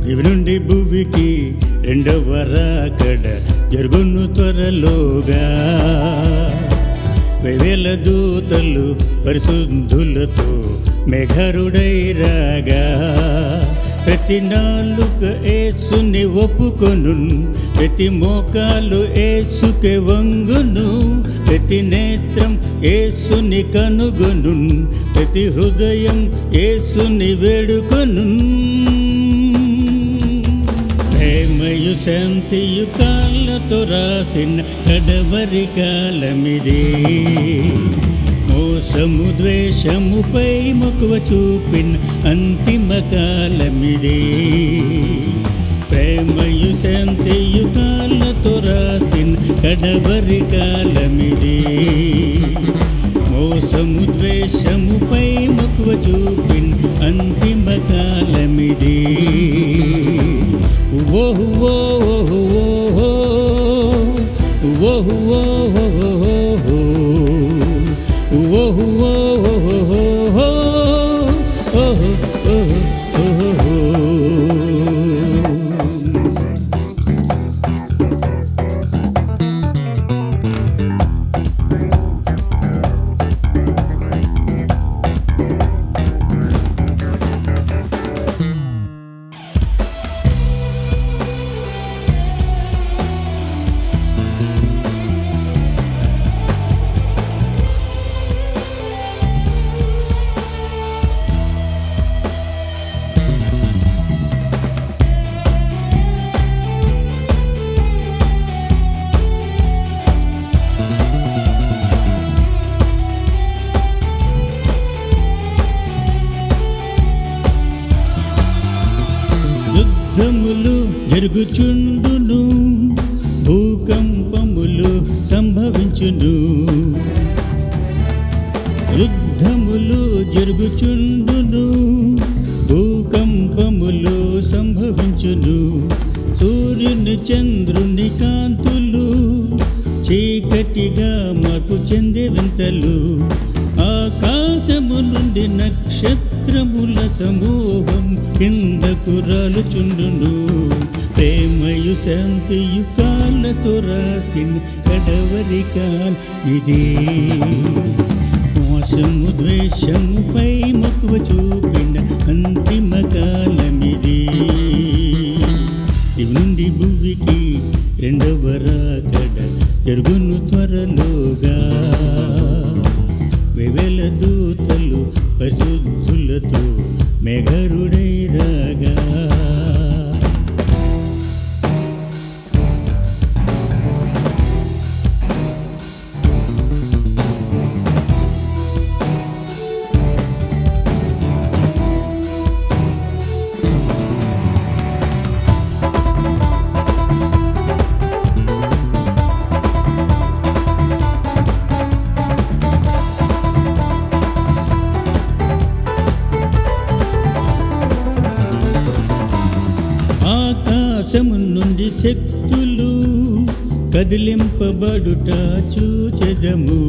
దివి నుండి భూమికి రెండవ రాకడ జరుగును త్వరలోగా వేవేల దూతలు పరిశుద్ధులతో మెఘరుడై రాగా ప్రతి నాలుక ఏసుని ఒప్పుకొను ప్రతి మోకాలు ఏసుకే వంగును ప్రతి నేత్రం ఏసుని కనుగొను ప్రతి హృదయం ఏసుని వేడుకొను ప్రేమయు శాంతియు కాళ్ళతో రాసిన కడవరి కాలమిదే మోసము ద్వేషముపై మక్కువ చూపిన అంతిమ కాలమిదే ప్రేమయు శాంతియు కాళ్ళతో రాసిన కడవరి కాలమిదే మోసము ద్వేషముపై మక్కువ చూపిన అంతిమ కాలమిదే ఓహ్ ఓహ్ ఓహ్ ఓహ్ ఓహ్ యుద్ధములు జరుగుచుండును భూకంపములు సంభవించును యుద్ధములు జరుగుచుండును భూకంపములు సంభవించును సూర్యుని చంద్రుని కాంతులు చీకటిగా మార్పు చెందే వింతలు ఆకాశము నుండి నక్షత్రముల సమూహం కిందకు రాలుచుండును ప్రేమయు శాంతియు కాళ్ళతో రాసిన కడవరి కాల్ ఇదే మోసము ద్వేషముపై మక్కువ చూపిన అంతిమ కాలమిది ఇవి నుండి భూమికి రెండవ రాకడ జరుగును త్వరలోగా వెవెల దూతలు పరిశుద్ధులతో మెఘరుడై రాగా ఆకాశము నుండి శక్తులు కదిలింపబడుట చూచెదము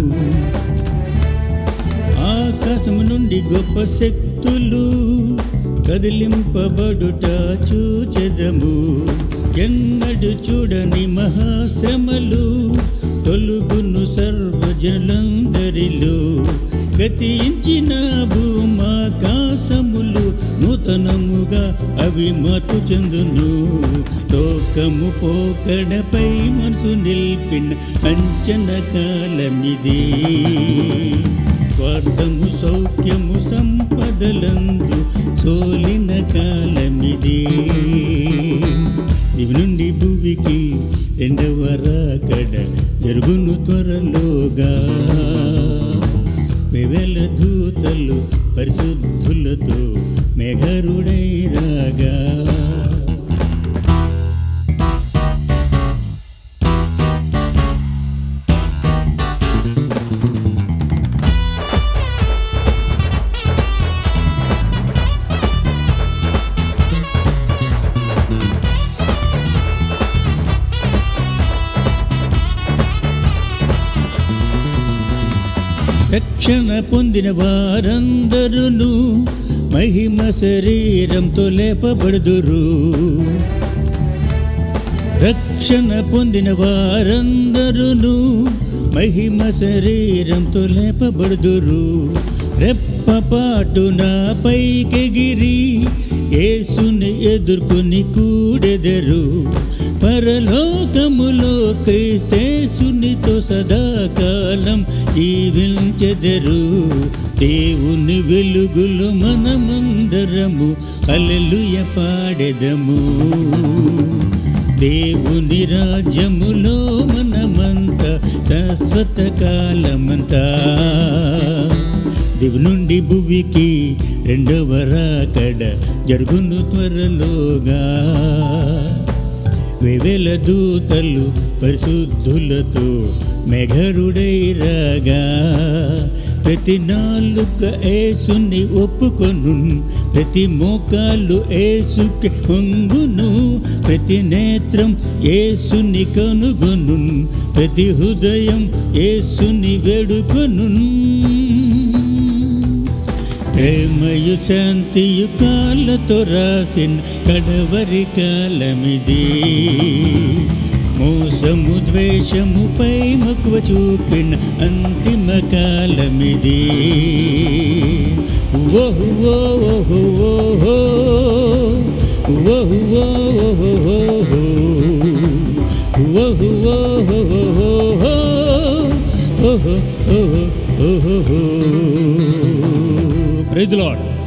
ఆకాశము నుండి గొప్ప శక్తులు కదిలింపబడుట చూచెదము ఎన్నడు చూడని మహాశ్రమలు తొలుగును సర్వజనులందరిలో గతించిన భూమాకాశములు నూతనముగా అవి మార్పు చెందును లోకము పోకడపై మనసు నిలిపిన అంచన కాలమిది స్వార్థము సౌఖ్యము సంపదలందు సోలిన కాలమిది దివి నుండి భూమికి రెండవ రాకడ జరుగును త్వరలోగా వెవెల దూతలు పరిశుద్ధులతో మెఘరుడై రాగా రక్షణ పొందిన వారందరును మహిమ శరీరంతో లేపబడుదురు రక్షణ పొందిన వారందరును మహిమ శరీరంతో లేపబడుదురు రెప్పపాటున పైకెగిరి యేసుని ఎదుర్కొని కూడెదరు పరలోకములో క్రీస్తేసునితో సదాకాలం జీవించెదరు దేవుని వెలుగులు మనమందరము అల్లెలుయ పాడెదము దేవుని రాజ్యములో మనమంతా శాశ్వత కాలమంతా దివి నుండి భువికి రెండవ రాకడ జరుగును త్వరలోగా వేవేల దూతలు పరిశుద్ధులతో మెఘరుడై రాగా ప్రతి నాలుక ఏసుని ఒప్పుకొను ప్రతి మోకాలు ఏసుకి హొంగును ప్రతి నేత్రం ఏసుని కనుగొను ప్రతి హృదయం ఏసుని వేడుకొను ప్రేమయు శాంతియు కాళ్ళతో రాసిన కడవరి కాలమిది మోసము ద్వేషముపై మక్కువ చూపిన అంతిమ కాలమిది ఓహు ఓహు ఓహో ఓహు ఓహు ఓహో ఓహు ఓహో ఓహో ఓహో ఓహో ప్రైజ్ లార్డ్